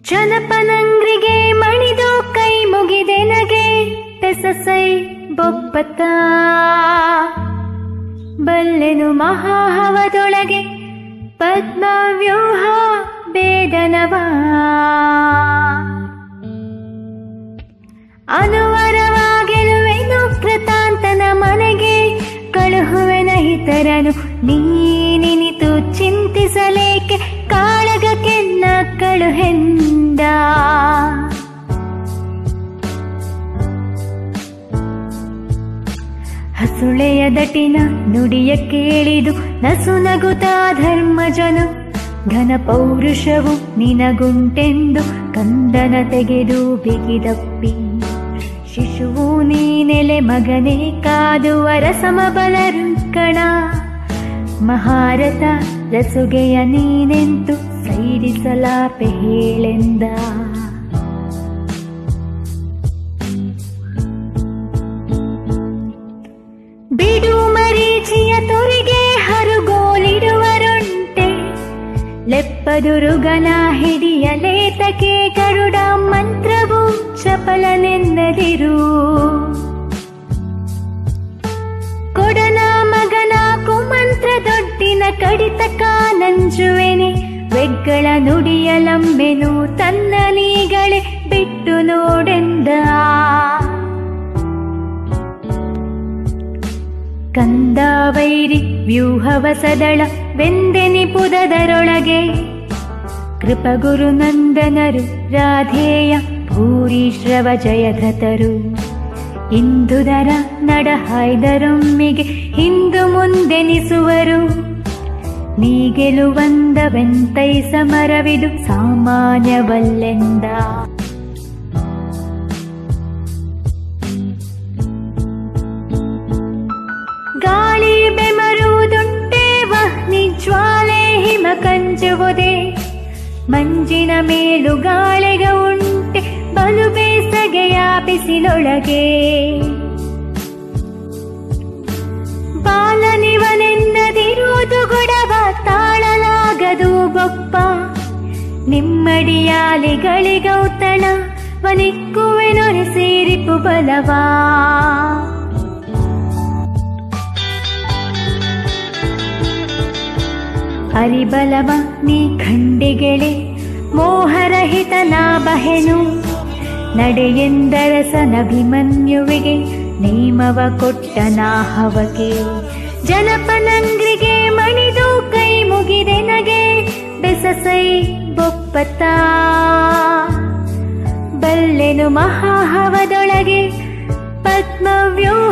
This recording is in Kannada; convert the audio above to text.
ಜನಪನಂಗ್ರಿಗೆ ಮಣಿದು ಕೈ ಮುಗಿದೆನಗೆ ಪೆಸಸೈ ಬೊಪ್ಪತ್ತ ಬಲ್ಲೆನು ಮಹಾಹವದೊಳಗೆ ಪದ್ಮವ್ಯೂಹ ಬೇಡನವಾ ಅನುವರವಾಗೆಲುವೆನು ಕೃತಾಂತನ ಮನೆಗೆ ಕಳುಹುವೆನ ಹಿತರನು ನೀನಿನಿತು ಚಿಂತಿಸಲೇಕೆ ಕಾಳಗಕ್ಕೆನ್ನ ಕಳುಹೆಂದ ಹಸುಳೆಯ ದಟಿನ ನುಡಿಯ ಕೇಳಿದು ನಸು ನಗುತ್ತಾ ಧರ್ಮಜನು ಘನ ಪೌರುಷವು ನಿನಗುಂಟೆಂದು ಕಂದನ ತೆಗೆದು ಬಿಗಿದಪ್ಪಿ ಶಿಶುವು ನೀನೆಲೆ ಮಗನೇ ಕಾದುವ ರಸಮಬಲ ಕಣ ಮಹಾರಥ ರಸುಗೆಯ ನೀನೆಂತು ಸೈರಿಸಲಾಪೆ ಹೇಳೆಂದ ಬಿಡು ಮರೀಚಿಯ ತೊರಿಗೆ ಹರುಗೋಲಿಡುವರುಂಟೆ ಲೆಪ್ಪದುರುಗನ ಹಿಡಿಯಲೇತಕೆ ಗರುಡ ಮಂತ್ರವು ಚಪಲನೆಂದದಿರು ಕೊಡನ ಮಗನ ಕುಮಂತ್ರ ದೊಡ್ಡಿನ ಕಡಿತಕ ನಂಜುವೆನೆ ವೆಗ್ಗಳ ನುಡಿಯಲಂಬೆನು ತನ್ನ ನೀಗಳೇ ಬಿಟ್ಟು ನೋಡೆಂದ ಕಂದಾವೈರಿ ವ್ಯೂಹವ ಸದಳ ವೆಂದೆನಿ ಪುದದರೊಳಗೆ ಕೃಪಗುರು ನಂದನರು ರಾಧೇಯ ಭೂರೀಶ್ರವ ಜಯಧತರು ಇಂದುದರ ನಡಹಾಯ್ದರೊಮ್ಮಿಗೆ ಹಿಂದು ಮುಂದೆನಿಸುವರು ನೀ ಗೆಲುವಂದವೆಂತೈ ಸಮರವಿದು ಸಾಮಾನ್ಯವಲ್ಲೆಂದ ಗಾಳಿ ಬೆಮರುವುದುಂಟೆ ವಹ್ನಿ ಜ್ವಾಲೆ ಹಿಮ ಕಂಜುವುದೇ ಮಂಜಿನ ಮೇಲು ಗಾಳಿಗ ಉಂಟೆ ಬಲು ಬೇಸಗೆಯ ಬಿಸಿಲೊಳಗೆ ಬಾಲನಿವನೆಂದದಿರುವುದು ಗುಡವ ತಾಳಲಾಗದು ಬೊಪ್ಪ ನಿಮ್ಮಡಿಯಾಲಿಗಳಿಗೌತಣ ವನಿಕ್ಕುವೆನೊರೆ ಸೇರಿಪು ಬಲವಾ ಹರಿಬಲವ ನೀ ಖಂಡಿಗೆಳೆ ಮೋಹರಹಿತನ ಬಹೆನು ನಡೆಯೆಂದರಸನಭಿಮನ್ಯುವಿಗೆ ನೇಮವ ಕೊಟ್ಟ ನಾಹವಗೆ ಜನಪನಂಗ್ರಿಗೆ ಮಣಿದು ಕೈ ಮುಗಿದೆ ನಗೆ ಬೆಸಸೈ ಬೊಪ್ಪತ್ತ ಬಲ್ಲೆನು ಮಹಾಹವದೊಳಗೆ ಪದ್ಮವ್ಯೂ